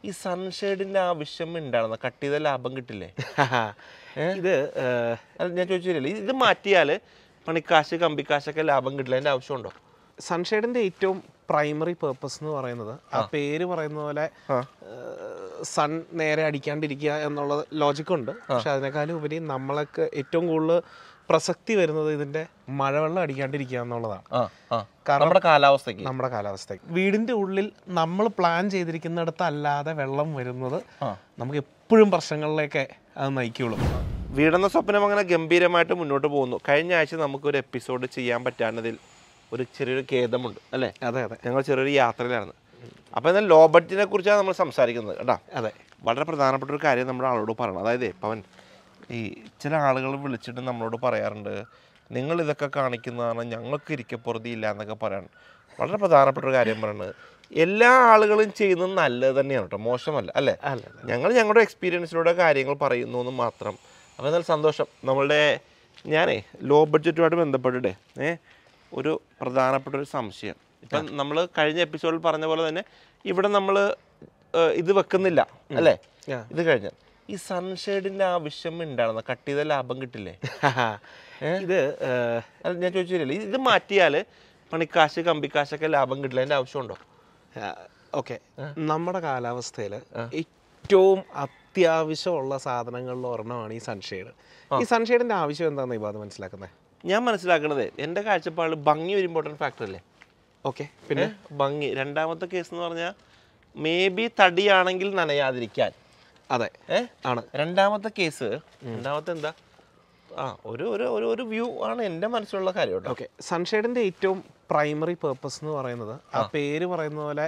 ഈ സൺഷെയ്ഡിന്റെ ആവശ്യം ഉണ്ടാകുന്ന കട്ട് ചെയ്ത ലാഭം കിട്ടില്ലേ ഇത് ഏഹ്, അത് ഞാൻ ചോദിച്ചില്ലേ ഇത് മാറ്റിയാൽ പണിക്കാശ് കമ്പിക്കാശൊക്കെ ലാഭം കിട്ടില്ല അതിന്റെ ആവശ്യമുണ്ടോ സൺഷെയ്ഡിന്റെ ഏറ്റവും പ്രൈമറി പേർപ്പസ് എന്ന് പറയുന്നത് ആ പേര് പറയുന്ന പോലെ സൺ നേരെ അടിക്കാണ്ടിരിക്കുക എന്നുള്ള ലോജിക് ഉണ്ട് പക്ഷെ അതിനേക്കാളും ഉപരി നമ്മളൊക്കെ ഏറ്റവും കൂടുതൽ പ്രസക്തി വരുന്നത് ഇതിന്റെ മഴവെള്ളം അടിക്കാണ്ടിരിക്കുക എന്നുള്ളതാണ് ആ ആ നമ്മുടെ കാലാവസ്ഥയ്ക്ക് നമ്മുടെ കാലാവസ്ഥയ്ക്ക് വീടിന്റെ ഉള്ളിൽ നമ്മൾ പ്ലാൻ ചെയ്തിരിക്കുന്നിടത്ത് അല്ലാതെ വെള്ളം വരുന്നത് നമുക്ക് എപ്പോഴും പ്രശ്നങ്ങളിലേക്ക് അത് നയിക്കുള്ളൂ വീടെന്ന സ്വപ്നം അങ്ങനെ ഗംഭീരമായിട്ട് മുന്നോട്ട് പോകുന്നു കഴിഞ്ഞ ആഴ്ച നമുക്കൊരു എപ്പിസോഡ് ചെയ്യാൻ പറ്റാഞ്ഞതിൽ ഒരു ചെറിയൊരു ഖേദമുണ്ട് അല്ലേ അതെ അതെ ഞങ്ങൾ ചെറിയൊരു യാത്രയിലാണ് അപ്പോൾ എന്നാൽ ലോ ബഡ്ജറ്റിനെ കുറിച്ചാണ് നമ്മൾ സംസാരിക്കുന്നത് കേട്ടോ അതെ വളരെ പ്രധാനപ്പെട്ട ഒരു കാര്യം നമ്മുടെ ആളോട് പറയണം അതായത് ഇപ്പം അവൻ ഈ ചില ആളുകൾ വിളിച്ചിട്ട് നമ്മളോട് പറയാറുണ്ട് നിങ്ങൾ ഇതൊക്കെ കാണിക്കുന്നതാണ് ഞങ്ങൾക്ക് ഇരിക്കപ്പുറതി ഇല്ല എന്നൊക്കെ പറയണം വളരെ പ്രധാനപ്പെട്ട ഒരു കാര്യം പറയുന്നത് എല്ലാ ആളുകളും ചെയ്യുന്നത് നല്ലത് തന്നെയാണ് കേട്ടോ മോശമല്ല അല്ലേ അല്ല ഞങ്ങൾ ഞങ്ങളുടെ എക്സ്പീരിയൻസിലൂടെ കാര്യങ്ങൾ പറയുന്നു എന്ന് മാത്രം അപ്പോൾ എന്നാൽ സന്തോഷം നമ്മളുടെ ഞാനേ ലോ ബഡ്ജറ്റുമായിട്ട് ബന്ധപ്പെട്ടിട്ട് ഏ ഒരു പ്രധാനപ്പെട്ട ഒരു സംശയം ഇപ്പം നമ്മൾ കഴിഞ്ഞ എപ്പിസോഡിൽ പറഞ്ഞ പോലെ തന്നെ ഇവിടെ നമ്മൾ ഇത് വെക്കുന്നില്ല അല്ലേ ആ. ഇത് കഴിഞ്ഞാൽ ഈ സൺഷെയ്ഡിൻ്റെ ആവശ്യം ഉണ്ടാകുന്ന കട്ട് ചെയ്ത ലാഭം കിട്ടില്ലേ ഇത് ഏഹ്, അത് ഞാൻ ചോദിച്ചില്ലേ ഇത് മാറ്റിയാൽ പണിക്കാശ് കമ്പിക്കാശൊക്കെ ലാഭം കിട്ടില്ല അതിൻ്റെ ആവശ്യമുണ്ടോ ഓക്കെ നമ്മുടെ കാലാവസ്ഥയിൽ ഏറ്റവും അത്യാവശ്യമുള്ള സാധനങ്ങളിൽ ഒരെണ്ണമാണ് ഈ സൺഷെയ്ഡ് ഈ സൺഷെയ്ഡിന്റെ ആവശ്യം എന്താണെന്ന് ഇപ്പോൾ അത് മനസ്സിലാക്കുന്നത് ഞാൻ മനസ്സിലാക്കണത് എൻ്റെ കാഴ്ചപ്പാടിൽ ഭംഗി ഒരു ഇമ്പോർട്ടൻറ്റ് ഫാക്ടർ അല്ലേ ഓക്കെ പിന്നെ ഭംഗി രണ്ടാമത്തെ കേസ് എന്ന് പറഞ്ഞാൽ മേ ബി തടിയാണെങ്കിൽ നനയാതിരിക്കാൻ അതെ ഏ ആണ് രണ്ടാമത്തെ കേസ് രണ്ടാമത്തെ എന്താ ആ ഒരു ഒരു ഒരു ഒരു വ്യൂ ആണ് എൻ്റെ മനസ്സിലുള്ള കാര്യം കേട്ടോ ഓക്കെ സൺഷെയ്ഡിന്റെ ഏറ്റവും പ്രൈമറി പേർപ്പസ് എന്ന് പറയുന്നത് ആ പേര് പറയുന്ന പോലെ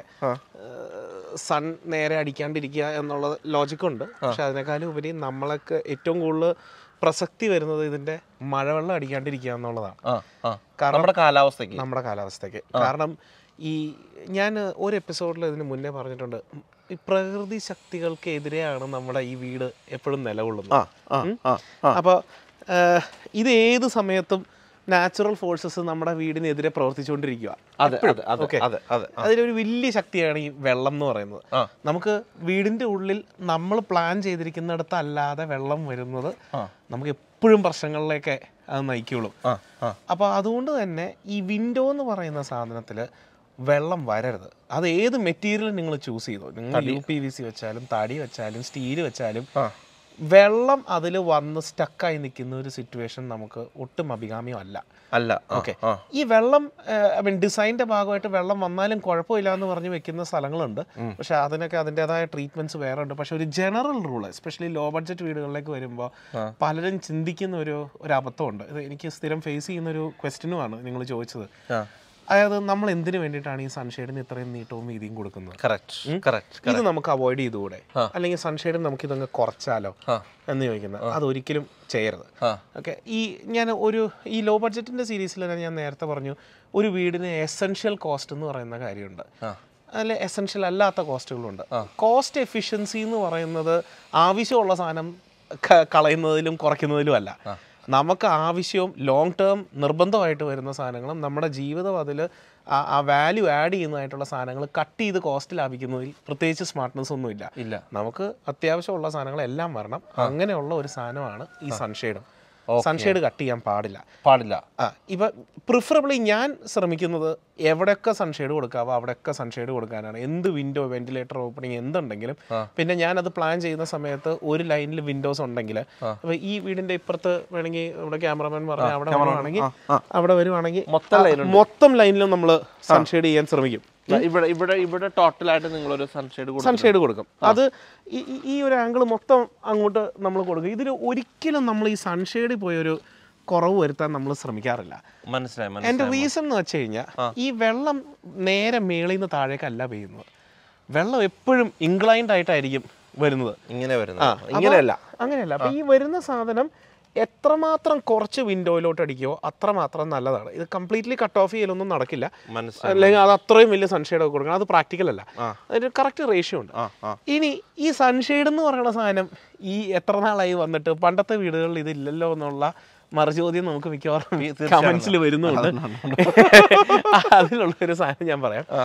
സൺ നേരെ അടിക്കാണ്ടിരിക്കുക എന്നുള്ള ലോജിക് ഉണ്ട് പക്ഷെ അതിനേക്കാളും ഉപരി നമ്മളൊക്കെ ഏറ്റവും കൂടുതൽ പ്രസക്തി വരുന്നത് ഇതിന്റെ മഴവെള്ളം അടിക്കാണ്ടിരിക്കുക എന്നുള്ളതാണ് ആ ആ നമ്മുടെ കാലാവസ്ഥയ്ക്ക് നമ്മുടെ കാലാവസ്ഥയ്ക്ക് കാരണം ഈ ഞാൻ ഒരു എപ്പിസോഡിൽ ഇതിന് മുന്നേ പറഞ്ഞിട്ടുണ്ട് ഈ പ്രകൃതി ശക്തികൾക്കെതിരെയാണ് നമ്മുടെ ഈ വീട് എപ്പോഴും നിലകൊള്ളുന്നത് ആ ആ ആ ആ അപ്പോൾ ഇത് ഏത് സമയത്തും നാച്ചുറൽ ഫോഴ്സസ് നമ്മുടെ വീടിനെതിരെ പ്രവർത്തിച്ചുകൊണ്ടിരിക്കുക അതെ അതെ അതെ Okay. അതെ അതെ അതിലൊരു വലിയ ശക്തിയാണ് ഈ വെള്ളം എന്ന് പറയുന്നത് ആ. നമുക്ക് വീടിന്റെ ഉള്ളിൽ നമ്മൾ പ്ലാൻ ചെയ്തിരിക്കുന്നിടത്ത് അല്ലാതെ വെള്ളം വരുന്നത് ആ. നമുക്ക് എപ്പോഴും പ്രശ്നങ്ങളിലേക്ക് അത് നയിക്കുള്ളൂ ആ ആ അപ്പോൾ അതുകൊണ്ട് തന്നെ ഈ വിൻഡോ എന്ന് പറയുന്ന സാധനത്തിൽ വെള്ളം വരരുത് അത് ഏത് മെറ്റീരിയൽ നിങ്ങൾ ചൂസ് ചെയ്തോ നിങ്ങൾ യു പി വി സി വെച്ചാലും തടി വെച്ചാലും സ്റ്റീൽ വെച്ചാലും ആ. വെള്ളം അതിൽ വന്ന് സ്റ്റക്കായി നിൽക്കുന്ന ഒരു സിറ്റുവേഷൻ നമുക്ക് ഒട്ടും അഭികാമ്യം അല്ല അല്ല ഓക്കെ ആ ഈ വെള്ളം ഐ മീൻ ഡിസൈനിന്റെ ഭാഗമായിട്ട് വെള്ളം വന്നാലും കുഴപ്പമില്ല എന്ന് പറഞ്ഞ് വെക്കുന്ന സ്ഥലങ്ങളുണ്ട് പക്ഷെ അതിനൊക്കെ അതിൻ്റെതായ ട്രീറ്റ്മെന്റ്സ് വേറെ ഉണ്ട് പക്ഷെ ഒരു general rule especially low budget വീടുകളിലേക്ക് വരുമ്പോൾ പലരും ചിന്തിക്കുന്ന ഒരു ഒരു അബദ്ധമുണ്ട് ഇത് എനിക്ക് സ്ഥിരം ഫേസ് ചെയ്യുന്ന ഒരു ക്വസ്റ്റ്യനുമാണ് നിങ്ങൾ ചോദിച്ചത് ആ അതായത് നമ്മൾ എന്തിനു വേണ്ടിയിട്ടാണ് ഈ സൺഷെയ്ഡിന് ഇത്രയും നീട്ടവും വീതിയും കൊടുക്കുന്നത് കറക്റ്റ് കറക്റ്റ് ഇത് നമുക്ക് അവോയ്ഡ് ചെയ്തുകൂടെ അല്ലെങ്കിൽ സൺഷെയ്ഡ് നമുക്ക് ഇതങ്ങ് കുറച്ചാലോ ആ. എന്ന് ചോദിക്കുന്നത് അതൊരിക്കലും ചെയ്യരുത് ആ ഓക്കെ ഈ ഞാൻ ഒരു ഈ ലോ ബഡ്ജറ്റിന്റെ സീരീസിൽ തന്നെ ഞാൻ നേരത്തെ പറഞ്ഞു ഒരു വീടിന് എസെൻഷ്യൽ കോസ്റ്റ് എന്ന് പറയുന്ന കാര്യമുണ്ട് ആ. അതിൽ എസെൻഷ്യൽ അല്ലാത്ത കോസ്റ്റുകളുണ്ട് കോസ്റ്റ് എഫിഷ്യൻസി എന്ന് പറയുന്നത് ആവശ്യമുള്ള സാധനം ക- കളയുന്നതിലും കുറയ്ക്കുന്നതിലും അല്ല നമുക്ക് ആവശ്യവും ലോങ് ടേം നിർബന്ധമായിട്ട് വരുന്ന സാധനങ്ങളും നമ്മുടെ ജീവിതം അതിൽ ആ വാല്യൂ ആഡ് ചെയ്യുന്നതായിട്ടുള്ള സാധനങ്ങൾ കട്ട് ചെയ്ത് കോസ്റ്റ് ലാഭിക്കുന്നതിൽ പ്രത്യേകിച്ച് സ്മാർട്ട്നെസ് ഒന്നുമില്ല ഇല്ല നമുക്ക് അത്യാവശ്യമുള്ള സാധനങ്ങളെല്ലാം വരണം അങ്ങനെയുള്ള ഒരു സാധനമാണ് ഈ സൺഷെയ്ഡും സൺഷെയ്ഡ് കട്ട് ചെയ്യാൻ പാടില്ല പാടില്ല ആ ഇപ്പൊ പ്രിഫറബിളി ഞാൻ ശ്രമിക്കുന്നത് എവിടെയൊക്കെ സൺഷെയ്ഡ് കൊടുക്കാവോ അവിടെയൊക്കെ സൺഷെയ്ഡ് കൊടുക്കാനാണ് എന്ത് വിൻഡോ വെന്റിലേറ്റർ ഓപ്പണിങ് എന്തുണ്ടെങ്കിലും പിന്നെ ഞാനത് പ്ലാൻ ചെയ്യുന്ന സമയത്ത് ഒരു ലൈനിൽ വിൻഡോസ് ഉണ്ടെങ്കിൽ അപ്പൊ ഈ വീടിന്റെ ഇപ്പുറത്ത് വേണമെങ്കിൽ ഇവിടെ ക്യാമറമാൻ പറഞ്ഞ അവിടെ വരുവാണെങ്കിൽ അവിടെ വരുവാണെങ്കിൽ മൊത്തം ആ, മൊത്തം ലൈനിലും നമ്മൾ സൺഷെയ്ഡ് ചെയ്യാൻ ശ്രമിക്കും ഇവിടെ ഇവിടെ ഇവിടെ ടോട്ടലായിട്ട് നിങ്ങളൊരു സൺഷെയ്ഡ് കൊടുക്കും സൺഷെയ്ഡ് കൊടുക്കും അത് ഈ- ഈ- ഈ ഒരു ആംഗിൾ മൊത്തം അങ്ങോട്ട് നമ്മൾ കൊടുക്കും ഇതിൽ ഒരിക്കലും നമ്മൾ ഈ സൺഷെയ്ഡിൽ പോയൊരു കുറവ് വരുത്താൻ നമ്മൾ ശ്രമിക്കാറില്ല മനസ്സിലായി എൻ്റെ മനസ്സിലായി റീസൺ എന്ന് വെച്ച് കഴിഞ്ഞാൽ ഈ വെള്ളം നേരെ മേളിൽ നിന്ന് താഴേക്കല്ല പെയ്യുന്നത് വെള്ളം എപ്പോഴും ഇൻക്ലൈൻഡ് ആയിട്ടായിരിക്കും വരുന്നത് ഇങ്ങനെ ആ, വരുന്നത് അപ്പൊ ഇങ്ങനെയല്ല അങ്ങനെയല്ല അപ്പൊ ഈ വരുന്ന സാധനം എത്രമാത്രം കുറച്ച് വിൻഡോയിലോട്ട് അടിക്കുമോ അത്രമാത്രം നല്ലതാണ് ഇത് കംപ്ലീറ്റ്ലി കട്ട് ഓഫ് ചെയ്യലൊന്നും നടക്കില്ല മനസ്സിലായി അല്ലെങ്കിൽ അത് അത്രയും വലിയ സൺഷെയ്ഡ് ഒക്കെ കൊടുക്കണം അത് പ്രാക്ടിക്കൽ അല്ല അതിന് കറക്റ്റ് റേഷ്യോ ഉണ്ട് ആ ആ ഇനി ഈ സൺഷെയ്ഡ് എന്ന് പറയുന്ന സാധനം ഈ എത്ര നാളായി വന്നിട്ട് പണ്ടത്തെ വീടുകളിൽ ഇതില്ലല്ലോ എന്നുള്ള മറുചോദ്യം നമുക്ക് മിക്കവാറും കമന്റ്സിൽ വരുന്നുണ്ട് അതിലുള്ള ഒരു സാധനം ഞാൻ പറയാം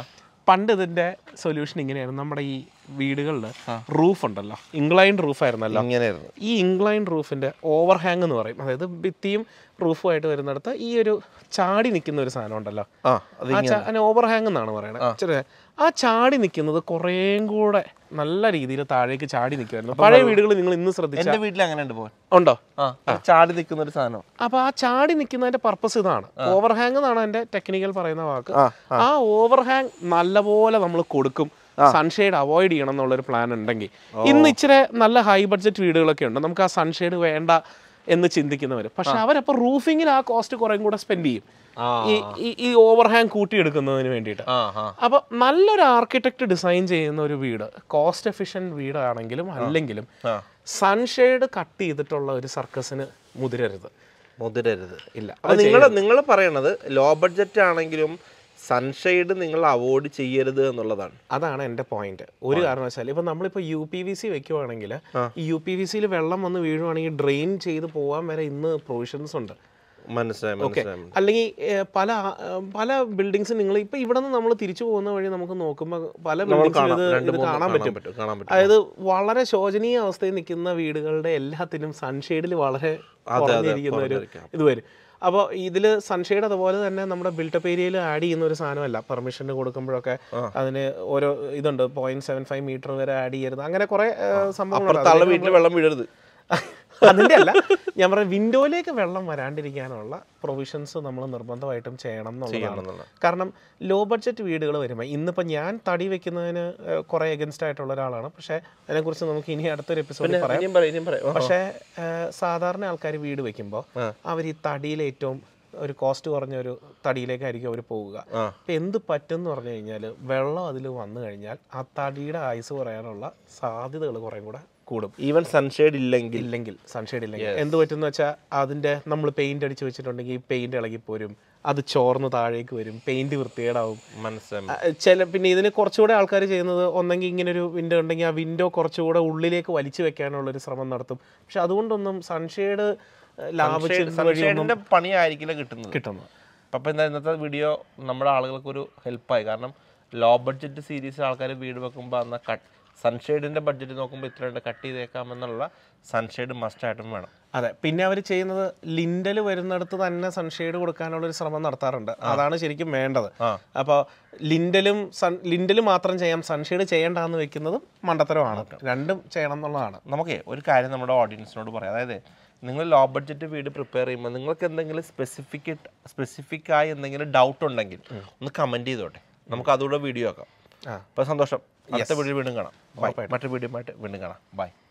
പണ്ട് ഇതിന്റെ സൊല്യൂഷൻ ഇങ്ങനെയായിരുന്നു നമ്മുടെ ഈ വീടുകളിൽ റൂഫ് ഉണ്ടല്ലോ ഇംഗ്ലൈൻഡ് റൂഫ് ആയിരുന്നല്ലോ ഇങ്ങനെയായിരുന്നു ഈ ഇംഗ്ലൈൻഡ് റൂഫിന്റെ ഓവർ ഹാങ് എന്ന് പറയും അതായത് ഭിത്തിയും റൂഫുമായിട്ട് വരുന്നിടത്ത് ഈ ഒരു ചാടി നിൽക്കുന്ന ഒരു സാധനം ഉണ്ടല്ലോ ആ അത് ആ ചാ- അതിനെ ഓവർ ഹാങ് എന്നാണ് പറയുന്നത് ചെറിയ ആ ചാടി നിൽക്കുന്നത് കുറേം കൂടെ നല്ല രീതിയിൽ താഴേക്ക് ചാടി നിൽക്കുമായിരുന്നു പഴയ വീടുകൾ നിങ്ങൾ ഇന്ന് ശ്രദ്ധിച്ച എന്റെ വീട്ടിൽ അങ്ങനെ ഉണ്ട് പോകാൻ ഉണ്ടോ ആ ഒരു ചാടി നിൽക്കുന്ന ഒരു സാധനം അപ്പൊ ആ ചാടി നിൽക്കുന്നതിന്റെ പർപ്പസ് ഇതാണ് ഓവർ ഹാങ് എന്നാണ് എന്റെ ടെക്നിക്കൽ പറയുന്ന വാക്ക് ആ, ആ ഓവർ ഹാങ് നല്ലപോലെ നമ്മൾ കൊടുക്കും സൺഷെയ്ഡ് അവോയ്ഡ് ചെയ്യണം എന്നുള്ളൊരു പ്ലാൻ ഉണ്ടെങ്കിൽ ഇന്ന് ഇച്ചിരി നല്ല ഹൈ ബഡ്ജറ്റ് വീടുകളൊക്കെ ഉണ്ട് നമുക്ക് ആ സൺഷെയ്ഡ് വേണ്ട എന്ന് ചിന്തിക്കുന്നവർ പക്ഷെ അവരപ്പോൾ റൂഫിങ്ങിൽ ആ കോസ്റ്റ് കുറേ കൂടെ സ്പെൻഡ് ചെയ്യും ആ ഈ ഈ- ഈ ഓവർ ഹാങ് കൂട്ടിയെടുക്കുന്നതിന് വേണ്ടിയിട്ട് ആ ആ അപ്പോൾ നല്ലൊരു ആർക്കിടെക്ട് ഡിസൈൻ ചെയ്യുന്ന ഒരു വീട് കോസ്റ്റ് എഫിഷ്യൻറ്റ് വീടാണെങ്കിലും അല്ലെങ്കിലും ആ. സൺഷെയ്ഡ് കട്ട് ചെയ്തിട്ടുള്ള ഒരു സർക്കസിന് മുതിരരുത് മുതിരരുത് ഇല്ല അപ്പൊ നിങ്ങൾ നിങ്ങൾ പറയണത് ലോ ബഡ്ജറ്റ് ആണെങ്കിലും സൺഷെയ്ഡ് നിങ്ങൾ അവോയ്ഡ് ചെയ്യരുത് എന്നുള്ളതാണ് അതാണ് എൻ്റെ പോയിന്റ് ഒരു കാരണവശാലും ഇപ്പം നമ്മളിപ്പോൾ യു പി വി സി വെക്കുവാണെങ്കിൽ ഈ യു പി വി സിയിൽ വെള്ളം വന്ന് വീഴുവാണെങ്കിൽ ഡ്രെയിൻ ചെയ്ത് പോകാൻ വരെ ഇന്ന് പ്രൊവിഷൻസ് ഉണ്ട് മനസ്സിലായി മനസ്സിലായി അല്ലെങ്കിൽ ഏഹ്, പല ആ- ഏഹ്, പല ബിൽഡിങ്സ് നിങ്ങൾ ഇപ്പം ഇവിടെ നിന്ന് നമ്മൾ തിരിച്ചു പോകുന്ന വഴി നമുക്ക് നോക്കുമ്പോൾ പല ബിൽഡിങ്സും ഇത് രണ്ട് ഇത് മൂന്ന് കാണാൻ പറ്റും പറ്റും കാണാൻ പറ്റും അതായത് വളരെ ശോചനീയ അവസ്ഥയിൽ നിൽക്കുന്ന വീടുകളുടെ എല്ലാത്തിനും സൺഷെയ്ഡിൽ വളരെ കുറഞ്ഞിരിക്കുന്ന ഒരു കുറഞ്ഞിരിക്കാം. ഇത് വരും അപ്പോൾ ഇതിൽ സൺഷെയ്ഡ് അതുപോലെ തന്നെ നമ്മുടെ ബിൽട്ടപ്പ് ഏരിയയിൽ ആഡ് ചെയ്യുന്ന ഒരു സാധനമല്ല പെർമിഷന് കൊടുക്കുമ്പോഴൊക്കെ അതിന് ഓരോ ഇതുണ്ട് പോയിന്റ് സെവൻ ഫൈവ് മീറ്റർ വരെ ആഡ് ചെയ്യരുത് അങ്ങനെ കുറെ സംഭവങ്ങളുണ്ട് അപ്പുറത്തുള്ള വീട്ടിൽ വെള്ളം വീഴരുത് അതിന്റെ അല്ല ഞാൻ പറയാം വിൻഡോയിലേക്ക് വെള്ളം വരാണ്ടിരിക്കാനുള്ള പ്രൊവിഷൻസ് നമ്മൾ നിർബന്ധമായിട്ടും ചെയ്യണം എന്നുള്ളതാണ് എന്നുള്ളത്. കാരണം ലോ ബഡ്ജറ്റ് വീടുകൾ വരുമ്പോൾ ഇന്നിപ്പോൾ ഞാൻ തടി വെക്കുന്നതിന് ഏഹ്, കുറേ എഗൻസ്റ്റ് ആയിട്ടുള്ള ഒരാളാണ് പക്ഷേ അതിനെക്കുറിച്ച് നമുക്ക് ഇനി അടുത്തൊരു എപ്പിസോഡിൽ പറയാം ഇനിയും പറയാം ഇനിയും പറയാം പക്ഷേ ഏഹ്, സാധാരണ ആൾക്കാർ വീട് വെക്കുമ്പോൾ അവർ ഈ തടിയിൽ ഏറ്റവും ഒരു കോസ്റ്റ് കുറഞ്ഞ ഒരു തടിയിലേക്കായിരിക്കും അവർ പോവുക ആ. അപ്പം എന്ത് പറ്റും എന്ന് പറഞ്ഞു കഴിഞ്ഞാൽ വെള്ളം അതിൽ വന്നു കഴിഞ്ഞാൽ ആ തടിയുടെ ആയുസ് കുറയാനുള്ള സാധ്യതകൾ കുറേ കൂടെ കൂടും ഈവൻ സൺഷെയ്ഡ് ഇല്ലെങ്കിൽ ഇല്ലെങ്കിൽ സൺഷെയ്ഡ് ഇല്ലെങ്കിൽ എന്ത് പറ്റുന്ന വെച്ചാൽ അതിന്റെ നമ്മൾ പെയിന്റ് അടിച്ച് വെച്ചിട്ടുണ്ടെങ്കിൽ പെയിന്റ് ഇളകിപ്പോരും അത് ചോർന്ന് താഴേക്ക് വരും പെയിന്റ് വൃത്തികേടാവും മനസ്സിലായി ആ, ചില പിന്നെ ഇതിന് കുറച്ചുകൂടെ ആൾക്കാർ ചെയ്യുന്നത് ഒന്നെങ്കിൽ ഇങ്ങനെ ഒരു വിൻഡോ ഉണ്ടെങ്കിൽ ആ വിൻഡോ കുറച്ചുകൂടെ ഉള്ളിലേക്ക് വലിച്ചു വെക്കാനുള്ള ഒരു ശ്രമം നടത്തും പക്ഷെ അതുകൊണ്ടൊന്നും സൺഷെയ്ഡ് ലാഭിച്ച് സൺഷെയ്ഡിന്റെ പണിയായിരിക്കില്ല കിട്ടുന്നത് കിട്ടുന്നത് അപ്പം എന്താ ഇന്നത്തെ വീഡിയോ നമ്മുടെ ആളുകൾക്ക് ഒരു ഹെൽപ്പായി കാരണം ലോ ബഡ്ജറ്റ് സീരീസ് ആൾക്കാർ വീട് വെക്കുമ്പോൾ അന്ന് കട്ട് സൺഷെയ്ഡിന്റെ ബഡ്ജറ്റ് നോക്കുമ്പോൾ ഇത്രയുണ്ട് കട്ട് ചെയ്തേക്കാമെന്നുള്ള സൺഷെയ്ഡ് മസ്റ്റ് ആയിട്ടും വേണം അതെ പിന്നെ അവർ ചെയ്യുന്നത് ലിൻഡൽ വരുന്നിടത്ത് തന്നെ സൺഷെയ്ഡ് കൊടുക്കാനുള്ള ഒരു ശ്രമം നടത്താറുണ്ട് അതാണ് ശരിക്കും വേണ്ടത് ആ. അപ്പോൾ ലിൻഡലും സൺ ലിൻഡൽ മാത്രം ചെയ്യാം സൺഷെയ്ഡ് ചെയ്യേണ്ടെന്ന് വെക്കുന്നതും മണ്ടത്തരമാണ് രണ്ടും ചെയ്യണം എന്നുള്ളതാണ് നമുക്ക് ഒരു കാര്യം നമ്മുടെ ഓഡിയൻസിനോട് പറയാം അതായത് നിങ്ങൾ ലോ ബഡ്ജറ്റ് വീട് പ്രിപ്പയർ ചെയ്യുമ്പോൾ നിങ്ങൾക്ക് എന്തെങ്കിലും സ്പെസിഫിക് സ്പെസിഫിക് ആയി എന്തെങ്കിലും ഡൗട്ട് ഉണ്ടെങ്കിൽ ഒന്ന് കമൻറ്റ് ചെയ്തോട്ടെ നമുക്ക് അതുകൂടെ വീഡിയോ ആക്കാം ആ അപ്പോൾ സന്തോഷം അടുത്ത വീഡിയോ വീണ്ടും കാണാം ബൈ മറ്റൊരു വീഡിയോ ആയിട്ട് വീണ്ടും കാണാം ബൈ